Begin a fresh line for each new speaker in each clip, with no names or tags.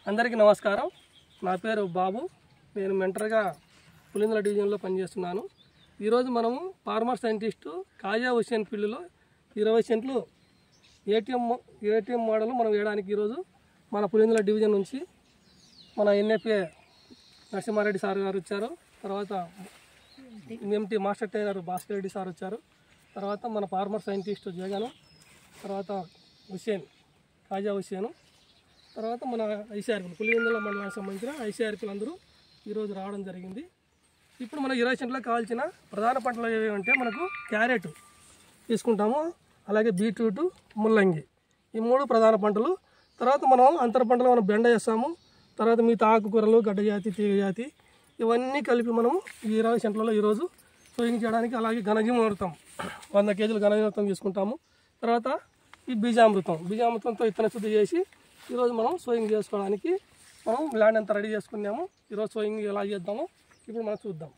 అందరికీ నమస్కారం నా పేరు బాబు నేను మెంటర్గా పులిందల డివిజన్లో పనిచేస్తున్నాను ఈరోజు మనము ఫార్మర్ సైంటిస్టు కాజా హుసేన్ ఫీల్డ్లో ఇరవై సెంట్లు ఏటీఎం ఏటీఎం మోడల్ మనం వేయడానికి ఈరోజు మన పులిందల డివిజన్ నుంచి మన ఎన్ఎఫ్ఏ నరసింహారెడ్డి సార్ గారు వచ్చారు తర్వాత MT master trainer Bhaskar Reddy sir వచ్చారు తర్వాత మన ఫార్మర్ సైంటిస్ట్ జగన్ తర్వాత హుసేన్ కాజా హుసేన్ తర్వాత మన ఐసీఆర్పీలు పులివెందుల మండలానికి సంబంధించిన ఐసీఆర్పీలు అందరూ ఈరోజు రావడం జరిగింది ఇప్పుడు మనం ఇరవై సెంట్లకు కావాల్సిన ప్రధాన పంటలు ఏవి అంటే మనకు క్యారెట్ తీసుకుంటాము అలాగే బీట్రూట్ ముల్లంగి ఈ మూడు ప్రధాన పంటలు తర్వాత మనం అంతర పంటలు మనం బెండ వేస్తాము తర్వాత మిగతా ఆకుకూరలు గడ్డ జాతి తీగ జాతి ఇవన్నీ కలిపి మనం ఈ ఇరవై సెంట్లలో ఈరోజు సోయింగ్ చేయడానికి అలాగే ఘనజీవామృతం వంద కేజీలు ఘనజీవామృతం తీసుకుంటాము తర్వాత ఈ బీజామృతం బీజామృతంతో ఇత్తన శుద్ధి చేసి ఈరోజు మనం సోయింగ్ చేసుకోవడానికి మనం ల్యాండ్ అంతా రెడీ చేసుకున్నాము ఈరోజు సోయింగ్ ఎలా చేద్దామో ఇప్పుడు మనం చూద్దాం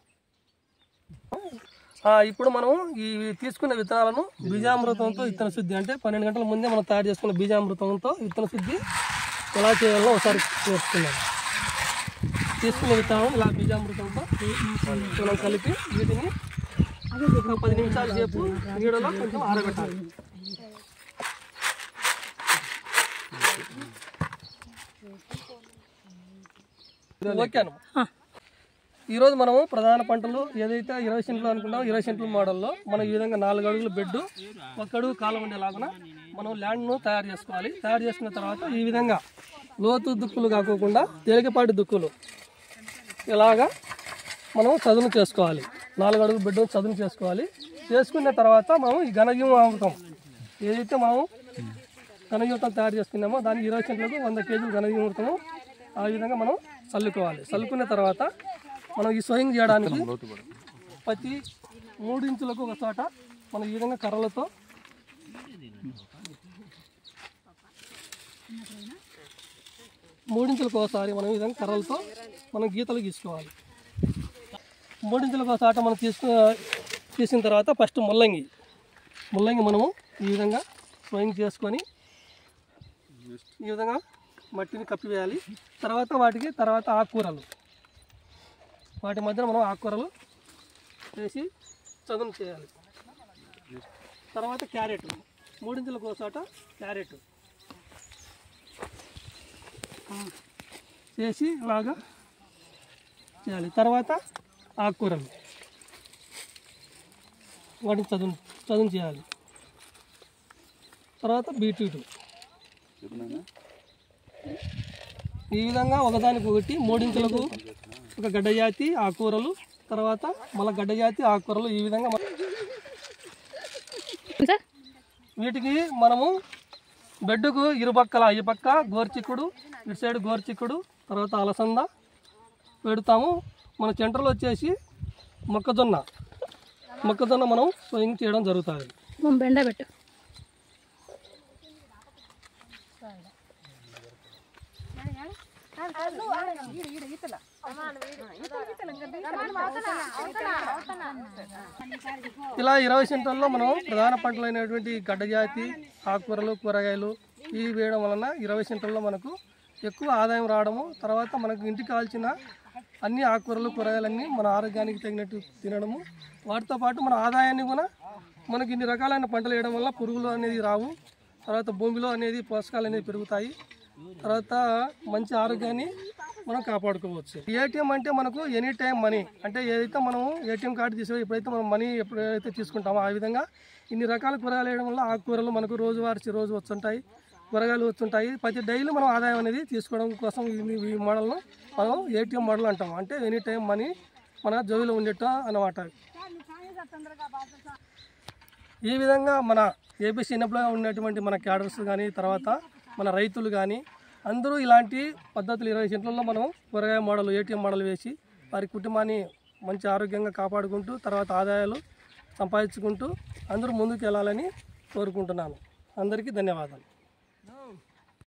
ఆ, ఇప్పుడు మనం ఈ తీసుకున్న విత్తనాలను బీజామృతంతో విత్తన శుద్ధి అంటే పన్నెండు గంటల ముందే మనం తయారు చేసుకున్న బీజామృతంతో విత్తన శుద్ధి ఎలా చేయాలో ఒకసారి చేసుకుందాం తీసుకున్న విత్తనాలను ఇలా బీజామృతంతో మనం కలిపి వీటిని ఒక పది నిమిషాల సేపు నీడలో కొంచెం ఆరబెట్టాలి ఓకేను ఈరోజు మనము ప్రధాన పంటలు ఏదైతే ఇరవై సెంట్లు అనుకున్నామో ఇరవై సెంట్ల మోడల్లో మనం ఈ విధంగా నాలుగు అడుగులు బెడ్ ఒక అడుగు కాలం ఉండేలాగా మనం ల్యాండ్ను తయారు చేసుకోవాలి తయారు చేసుకున్న తర్వాత ఈ విధంగా లోతు దుక్కులు కాకోకుండా తేలికపాటి దుక్కులు ఇలాగా మనం చదును చేసుకోవాలి నాలుగు అడుగు బెడ్ చదును చేసుకోవాలి చేసుకున్న తర్వాత మనం ఈ ఘనజీవామృతం ఏదైతే మనం ఘనజీవితం తయారు చేసుకున్నామో దానికి ఇరవై సెంట్లకు వంద కేజీలు ఘనజీవితము ఆ విధంగా మనం చల్లుకోవాలి చల్లుకున్న తర్వాత మనం ఈ స్వయం చేయడానికి ప్రతి మూడు ఇంచులకు ఒక చోట మనం ఈ విధంగా కర్రలతో మూడించులకు ఒకసారి మనం ఈ విధంగా కర్రలతో మనం గీతలు గీసుకోవాలి మూడించులకు ఒకసారి మనం తీసుకు తీసిన తర్వాత ఫస్ట్ ముల్లంగి ముల్లంగి మనము ఈ విధంగా స్వయం చేసుకొని ఈ విధంగా మట్టిని కప్పివేయాలి తర్వాత వాటికి తర్వాత ఆకుకూరలు వాటి మధ్యన మనం ఆకుకూరలు వేసి చదును చేయాలి తర్వాత క్యారెట్ మూడించులకు ఒకసాట క్యారెట్ చేసి ఇలాగా చేయాలి తర్వాత ఆకుకూరలు వాటిని చదును చదును చేయాలి తర్వాత బీట్రూట్ ఈ విధంగా ఒకదానికి ఒకటి మూడించులకు ఒక గడ్డ జాతి ఆకుకూరలు తర్వాత మళ్ళీ గడ్డ జాతి ఆకుకూరలు ఈ విధంగా మనం-
సార్
వీటికి మనము బెడ్డుకు ఇరు పక్కల ఈ పక్క గోర్చిక్కుడు ఇటు సైడ్ గోర్చిక్కుడు తర్వాత అలసంద పెడతాము మన సెంటర్లో వచ్చేసి మొక్కజొన్న మొక్కజొన్న మనం స్వయం చేయడం జరుగుతుంది
మా బెండ పెట్టు
ఇలా ఇరవై సెంటర్లో మనం ప్రధాన పంటలైనటువంటి గడ్డ జాతి ఆకుకూరలు కూరగాయలు ఇవి వేయడం వలన ఇరవై సెంటర్లో మనకు ఎక్కువ ఆదాయం రావడము తర్వాత మనకు ఇంటికి కావాల్సిన అన్ని ఆకుకూరలు కూరగాయలన్నీ మన ఆరోగ్యానికి తగినట్టు తినడము వాటితో పాటు మన ఆదాయాన్ని కూడా మనకి ఇన్ని రకాలైన పంటలు వేయడం వల్ల పురుగులు అనేది రావు తర్వాత భూమిలో అనేది పోషకాలు అనేది పెరుగుతాయి తర్వాత మంచి ఆరోగ్యాన్ని మనం కాపాడుకోవచ్చు ఏటీఎం అంటే మనకు ఎనీ టైం మనీ అంటే ఏదైతే మనం ఏటీఎం కార్డు తీసుకో ఎప్పుడైతే మనం మనీ ఎప్పుడైతే తీసుకుంటామో ఆ విధంగా ఇన్ని రకాల కూరగాయలు వేయడం వల్ల ఆకుకూరలు మనకు రోజువారి రోజు వస్తుంటాయి కూరగాయలు వస్తుంటాయి ప్రతి డైలీ మనం ఆదాయం అనేది తీసుకోవడం కోసం ఈ- ఈ మోడల్ను మనం ఏటీఎం మోడల్ అంటాం అంటే ఎనీ టైం మనీ మన జోబిలో ఉండేట అన్నమాట ఈ విధంగా మన ఏపీసీ ఎన్ఎఫ్లో ఉన్నటువంటి మన క్యాడర్స్ కానీ తర్వాత మన రైతులు కానీ అందరూ ఇలాంటి పద్ధతులు ఇరవై సెంట్లలో మనం కూరగాయ మోడల్ ఏటీఎం మోడల్ వేసి వారి కుటుంబాన్ని మంచి ఆరోగ్యంగా కాపాడుకుంటూ తర్వాత ఆదాయాలు సంపాదించుకుంటూ అందరూ ముందుకు వెళ్ళాలని కోరుకుంటున్నాను అందరికీ ధన్యవాదాలు